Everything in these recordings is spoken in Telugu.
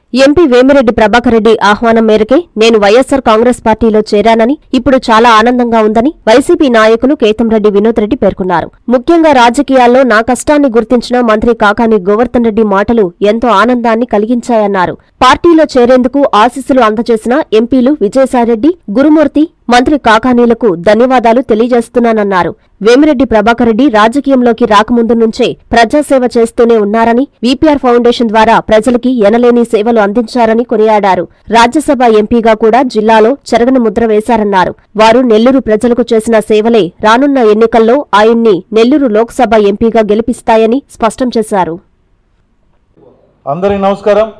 ఎంపీ వేమిరెడ్డి ప్రభాకర్ రెడ్డి ఆహ్వానం మేరకే నేను వైఎస్సార్ కాంగ్రెస్ పార్టీలో చేరానని ఇప్పుడు చాలా ఆనందంగా ఉందని వైసీపీ నాయకులు కేతంరెడ్డి వినోద్ రెడ్డి పేర్కొన్నారు ముఖ్యంగా రాజకీయాల్లో నా కష్టాన్ని గుర్తించిన మంత్రి కాకాని గోవర్ధన్ రెడ్డి మాటలు ఎంతో ఆనందాన్ని కలిగించాయన్నారు పార్టీలో చేరేందుకు ఆశీస్సులు అందజేసిన ఎంపీలు విజయసాయిరెడ్డి గురుమూర్తి మంత్రి కాకానీలకు ధన్యవాదాలు తెలియజేస్తున్నానన్నారు వేమిరెడ్డి ప్రభాకర్ రెడ్డి రాజకీయంలోకి రాకముందు నుంచే ప్రజాసేవ చేస్తూనే ఉన్నారని వీపీఆర్ ఫౌండేషన్ ద్వారా ప్రజలకి ఎనలేని సేవలు అందించారని కొనియాడారు రాజ్యసభ ఎంపీగా కూడా జిల్లాలో చెరగని ముద్ర వేశారన్నారు వారు నెల్లూరు ప్రజలకు చేసిన సేవలే రానున్న ఎన్నికల్లో ఆయన్ని నెల్లూరు లోక్సభ ఎంపీగా గెలిపిస్తాయని స్పష్టం చేశారు అందరికీ నమస్కారం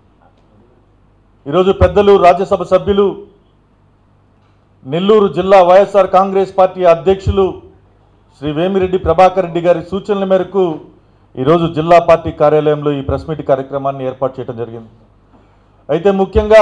ఈరోజు పెద్దలు రాజ్యసభ సభ్యులు నెల్లూరు జిల్లా వైఎస్ఆర్ కాంగ్రెస్ పార్టీ అధ్యక్షులు శ్రీ వేమిరెడ్డి ప్రభాకర్ రెడ్డి గారి సూచనల మేరకు ఈరోజు జిల్లా పార్టీ కార్యాలయంలో ఈ ప్రెస్ మీట్ కార్యక్రమాన్ని ఏర్పాటు చేయడం జరిగింది అయితే ముఖ్యంగా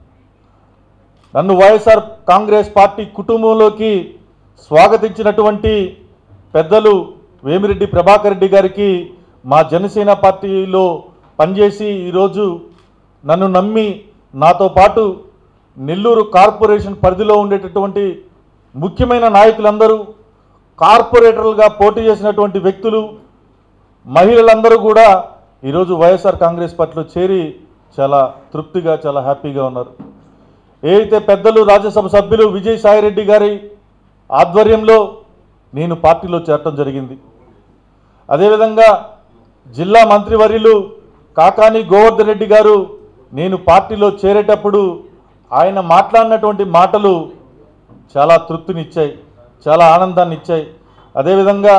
నన్ను వైఎస్ఆర్ కాంగ్రెస్ పార్టీ కుటుంబంలోకి స్వాగతించినటువంటి పెద్దలు వేమిరెడ్డి ప్రభాకర్ రెడ్డి గారికి మా జనసేన పార్టీలో పనిచేసి ఈరోజు నన్ను నమ్మి నాతో పాటు నెల్లూరు కార్పొరేషన్ పరిధిలో ఉండేటటువంటి ముఖ్యమైన నాయకులందరూ కార్పొరేటర్లుగా పోటీ చేసినటువంటి వ్యక్తులు మహిళలందరూ కూడా ఈరోజు వైఎస్ఆర్ కాంగ్రెస్ పార్టీలో చేరి చాలా తృప్తిగా చాలా హ్యాపీగా ఉన్నారు ఏదైతే పెద్దలు రాజ్యసభ సభ్యులు విజయ్ సాయిరెడ్డి గారి ఆధ్వర్యంలో నేను పార్టీలో చేరటం జరిగింది అదేవిధంగా జిల్లా మంత్రివర్యులు కాకాని గోవర్ధన్ రెడ్డి గారు నేను పార్టీలో చేరేటప్పుడు ఆయన మాట్లాడినటువంటి మాటలు చాలా తృప్తినిచ్చాయి చాలా ఆనందాన్ని ఇచ్చాయి అదేవిధంగా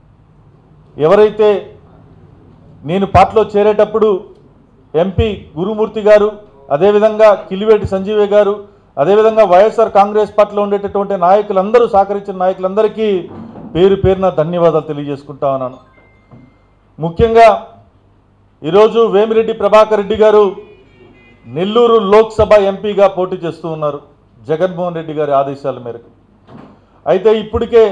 ఎవరైతే నేను పార్టీలో చేరేటప్పుడు ఎంపీ గురుమూర్తి గారు అదేవిధంగా కిలివేటి సంజీవయ్య గారు అదేవిధంగా వైఎస్ఆర్ కాంగ్రెస్ పార్టీలో ఉండేటటువంటి నాయకులందరూ సహకరించిన నాయకులందరికీ పేరు పేరున ధన్యవాదాలు తెలియజేసుకుంటా ఉన్నాను ముఖ్యంగా ఈరోజు వేమిరెడ్డి ప్రభాకర్ రెడ్డి గారు నెల్లూరు లోక్సభ ఎంపీగా పోటీ చేస్తూ ఉన్నారు జగన్మోహన్ రెడ్డి గారి ఆదేశాల మేరకు అయితే ఇప్పటికే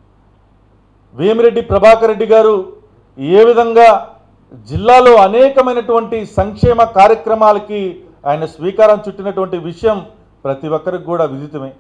వేమిరెడ్డి ప్రభాకర్ రెడ్డి గారు ఏ విధంగా జిల్లాలో అనేకమైనటువంటి సంక్షేమ కార్యక్రమాలకి ఆయన స్వీకారం చుట్టినటువంటి విషయం ప్రతి ఒక్కరికి కూడా విదితమే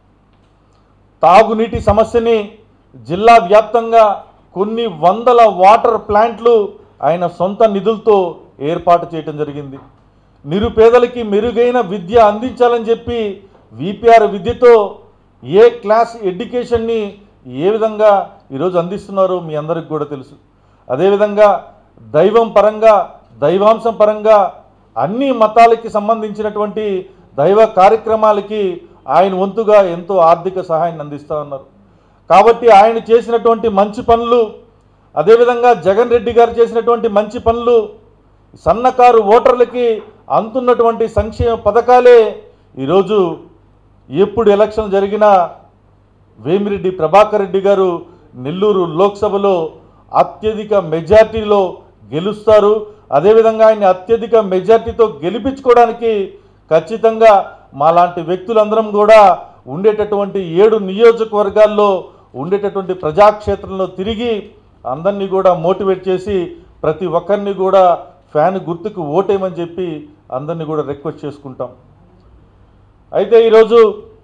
తాగునీటి సమస్యని జిల్లా వ్యాప్తంగా కొన్ని వందల వాటర్ ప్లాంట్లు ఆయన సొంత నిధులతో ఏర్పాటు చేయటం జరిగింది నిరుపేదలకి మెరుగైన విద్య అందించాలని చెప్పి విపిఆర్ విద్యతో ఏ క్లాస్ ఎడ్యుకేషన్ని ఏ విధంగా ఈరోజు అందిస్తున్నారో మీ అందరికి కూడా తెలుసు అదేవిధంగా దైవం పరంగా దైవాంశం పరంగా అన్ని మతాలకి సంబంధించినటువంటి దైవ కార్యక్రమాలకి ఆయన వంతుగా ఎంతో ఆర్థిక సహాయాన్ని అందిస్తూ ఉన్నారు కాబట్టి ఆయన చేసినటువంటి మంచి పనులు అదేవిధంగా జగన్ రెడ్డి గారు చేసినటువంటి మంచి పనులు సన్నకారు ఓటర్లకి అందుతున్నటువంటి సంక్షేమ పథకాలే ఈరోజు ఎప్పుడు ఎలక్షన్ జరిగినా వేమిరెడ్డి ప్రభాకర్ రెడ్డి గారు నెల్లూరు లోక్సభలో అత్యధిక మెజార్టీలో గెలుస్తారు అదేవిధంగా ఆయన్ని అత్యధిక మెజార్టీతో గెలిపించుకోవడానికి ఖచ్చితంగా మాలాంటి వ్యక్తులందరం కూడా ఉండేటటువంటి ఏడు నియోజకవర్గాల్లో ఉండేటటువంటి ప్రజాక్షేత్రంలో తిరిగి అందరినీ కూడా మోటివేట్ చేసి ప్రతి ఒక్కరిని కూడా ఫ్యాన్ గుర్తుకు ఓటేయమని చెప్పి అందరినీ కూడా రిక్వెస్ట్ చేసుకుంటాం అయితే ఈరోజు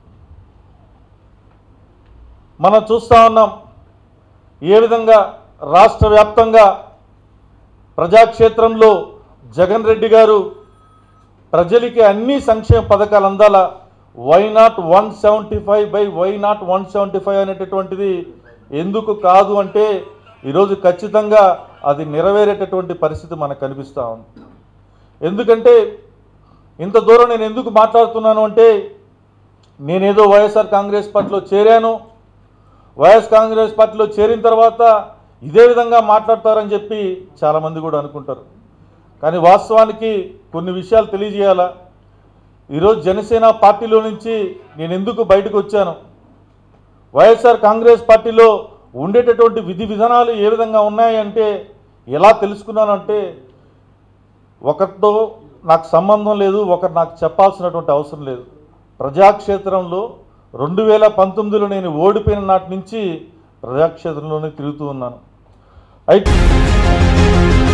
మనం చూస్తూ ఉన్నాం ఏ విధంగా రాష్ట్ర వ్యాప్తంగా ప్రజాక్షేత్రంలో జగన్ రెడ్డి గారు ప్రజలకి అన్ని సంక్షేమ పథకాలు అందాల why not one seventy five by why not one seventy five అనేటటువంటిది ఎందుకు కాదు అంటే ఈరోజు ఖచ్చితంగా అది నెరవేరేటటువంటి పరిస్థితి మనకు కనిపిస్తూ ఉంది ఎందుకంటే ఇంత దూరం నేను ఎందుకు మాట్లాడుతున్నాను అంటే నేనేదో వైఎస్ఆర్ కాంగ్రెస్ పార్టీలో చేరాను వైఎస్ కాంగ్రెస్ పార్టీలో చేరిన తర్వాత ఇదే విధంగా మాట్లాడతారని చెప్పి చాలామంది కూడా అనుకుంటారు కానీ వాస్తవానికి కొన్ని విషయాలు తెలియజేయాలా ఈరోజు జనసేన పార్టీలో నుంచి నేను ఎందుకు బయటకు వచ్చాను వైఎస్ఆర్ కాంగ్రెస్ పార్టీలో ఉండేటటువంటి విధి విధానాలు ఏ విధంగా ఉన్నాయంటే ఎలా తెలుసుకున్నానంటే ఒకరితో నాకు సంబంధం లేదు ఒకరు నాకు చెప్పాల్సినటువంటి అవసరం లేదు ప్రజాక్షేత్రంలో రెండు వేల పంతొమ్మిదిలో నేను ఓడిపోయిన నాటి నుంచి ప్రజాక్షేత్రంలోనే తిరుగుతూ ఉన్నాను అయితే